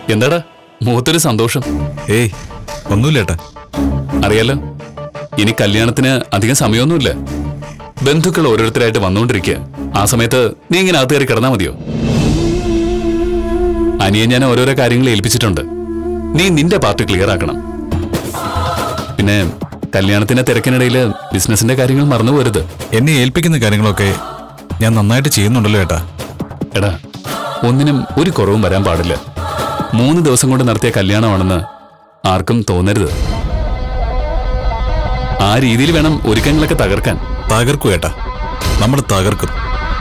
എന്താടാ മുഖത്തൊരു സന്തോഷം ഏയ് ഒന്നുമില്ല ഏട്ടാ അറിയാലോ ഇനി കല്യാണത്തിന് അധികം സമയമൊന്നുമില്ല ബന്ധുക്കൾ ഓരോരുത്തരായിട്ട് വന്നുകൊണ്ടിരിക്കുക ആ സമയത്ത് നീ ഇങ്ങനെ അകത്ത് കയറി കിടന്നാ മതിയോ അനിയെ ഞാൻ ഓരോരോ കാര്യങ്ങൾ ഏൽപ്പിച്ചിട്ടുണ്ട് നീ നിന്റെ പാർട്ട് ക്ലിയർ ആക്കണം പിന്നെ കല്യാണത്തിന്റെ തിരക്കിനിടയിൽ ബിസിനസിന്റെ കാര്യങ്ങൾ മറന്നു പോരുത് എന്നെ ഏൽപ്പിക്കുന്ന കാര്യങ്ങളൊക്കെ ഞാൻ നന്നായിട്ട് ചെയ്യുന്നുണ്ടല്ലോ ഏട്ടാ എടാ ഒന്നിനും ഒരു കുറവും വരാൻ പാടില്ല മൂന്ന് ദിവസം കൊണ്ട് നടത്തിയ കല്യാണമാണെന്ന് ആർക്കും തോന്നരുത് ആ രീതിയിൽ വേണം ഒരുക്കങ്ങളൊക്കെ തകർക്കാൻ തകർക്കും ഏട്ടാ നമ്മൾ തകർക്കും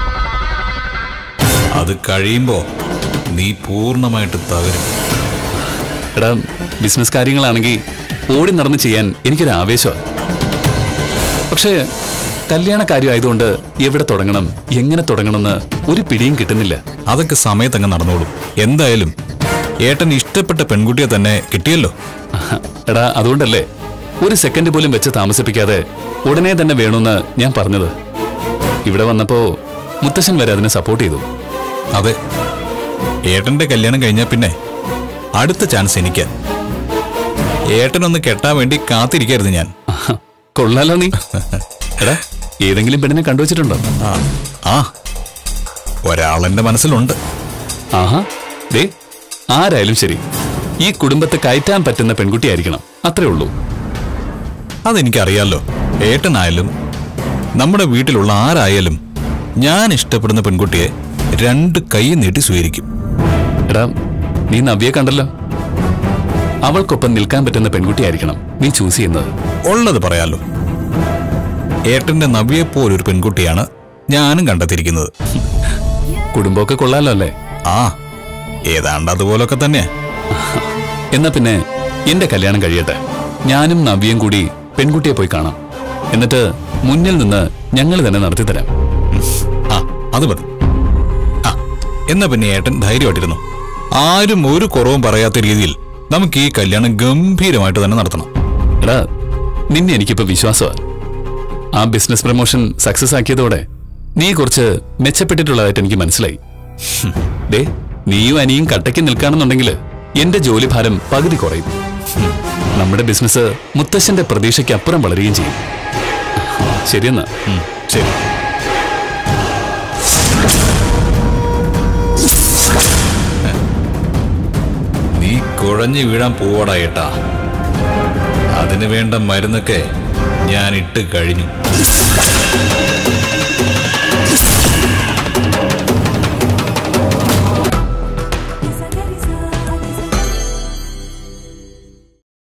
അത് കഴിയുമ്പോ നീ പൂർണ്ണമായിട്ട് തകരും എടാ ബിസിനസ് കാര്യങ്ങളാണെങ്കിൽ ഓടി നടന്ന് ചെയ്യാൻ എനിക്കൊരു ആവേശമാണ് പക്ഷേ കല്യാണ കാര്യമായതുകൊണ്ട് എവിടെ തുടങ്ങണം എങ്ങനെ തുടങ്ങണമെന്ന് ഒരു പിടിയും കിട്ടുന്നില്ല അതൊക്കെ സമയത്തങ്ങ് നടന്നോളും എന്തായാലും ഏട്ടൻ ഇഷ്ടപ്പെട്ട പെൺകുട്ടിയെ തന്നെ കിട്ടിയല്ലോ എടാ അതുകൊണ്ടല്ലേ ഒരു സെക്കൻഡ് പോലും വെച്ച് താമസിപ്പിക്കാതെ ഉടനെ തന്നെ വേണമെന്ന് ഞാൻ പറഞ്ഞത് ഇവിടെ വന്നപ്പോ മുത്തശ്ശൻ വരെ അതിനെ സപ്പോർട്ട് ചെയ്തു അതെ ഏട്ടന്റെ കല്യാണം കഴിഞ്ഞാൽ പിന്നെ അടുത്ത ചാൻസ് എനിക്ക് ഏട്ടനൊന്ന് കെട്ടാൻ വേണ്ടി കാത്തിരിക്കായിരുന്നു ഞാൻ കൊള്ളാലോ നീ എടാ ഏതെങ്കിലും പെണ്ണിനെ കണ്ടുവച്ചിട്ടുണ്ടോ ആ ആ ഒരാളെന്റെ മനസ്സിലുണ്ട് ആഹാ ദേ ആരായാലും ശരി ഈ കുടുംബത്തെ കയറ്റാൻ പറ്റുന്ന പെൺകുട്ടിയായിരിക്കണം അത്രേ ഉള്ളൂ അതെനിക്കറിയാലോ ഏട്ടനായാലും നമ്മുടെ വീട്ടിലുള്ള ആരായാലും ഞാൻ ഇഷ്ടപ്പെടുന്ന പെൺകുട്ടിയെ രണ്ട് കൈ നീട്ടി സ്വീകരിക്കും എടാ നീ നവ്യെ കണ്ടല്ലോ അവൾക്കൊപ്പം നിൽക്കാൻ പറ്റുന്ന പെൺകുട്ടിയായിരിക്കണം നീ ചൂസ് ചെയ്യുന്നത് ഉള്ളത് പറയാലോ ഏട്ടന്റെ നവ്യെപ്പോലൊരു പെൺകുട്ടിയാണ് ഞാനും കണ്ടെത്തിയിരിക്കുന്നത് കുടുംബമൊക്കെ കൊള്ളാലോ അല്ലേ ആ ഏതാണ്ട് അതുപോലൊക്കെ തന്നെ എന്നാ പിന്നെ എന്റെ കല്യാണം കഴിയട്ടെ ഞാനും നവ്യയും കൂടി പെൺകുട്ടിയെ പോയി കാണാം എന്നിട്ട് മുന്നിൽ നിന്ന് ഞങ്ങൾ തന്നെ നടത്തിത്തരാം ആ അത് മതി ആ എന്നാ പിന്നെ ഏട്ടൻ ധൈര്യമായിട്ടിരുന്നു ആരും ഒരു കുറവും പറയാത്ത രീതിയിൽ നമുക്ക് ഈ കല്യാണം ഗംഭീരമായിട്ട് തന്നെ നടത്തണം എടാ നിന്നെ എനിക്കിപ്പോ വിശ്വാസമാണ് ആ ബിസിനസ് പ്രൊമോഷൻ സക്സസ് ആക്കിയതോടെ നീ കുറച്ച് മെച്ചപ്പെട്ടിട്ടുള്ളതായിട്ട് എനിക്ക് മനസ്സിലായി ദേ നീയും അനിയും കട്ടയ്ക്ക് നിൽക്കുകയാണെന്നുണ്ടെങ്കിൽ എന്റെ ജോലിഭാരം പകുതി കുറയും നമ്മുടെ ബിസിനസ് മുത്തശ്ശന്റെ പ്രതീക്ഷയ്ക്ക് അപ്പുറം വളരുകയും ചെയ്യും ശരിയെന്നാ ഉം, ശരി നീ കുഴഞ്ഞു വീഴാൻ പോവാടാ ഏട്ടാ അതിനു വേണ്ട മരുന്നൊക്കെ ഞാൻ ഇട്ട് കഴിഞ്ഞു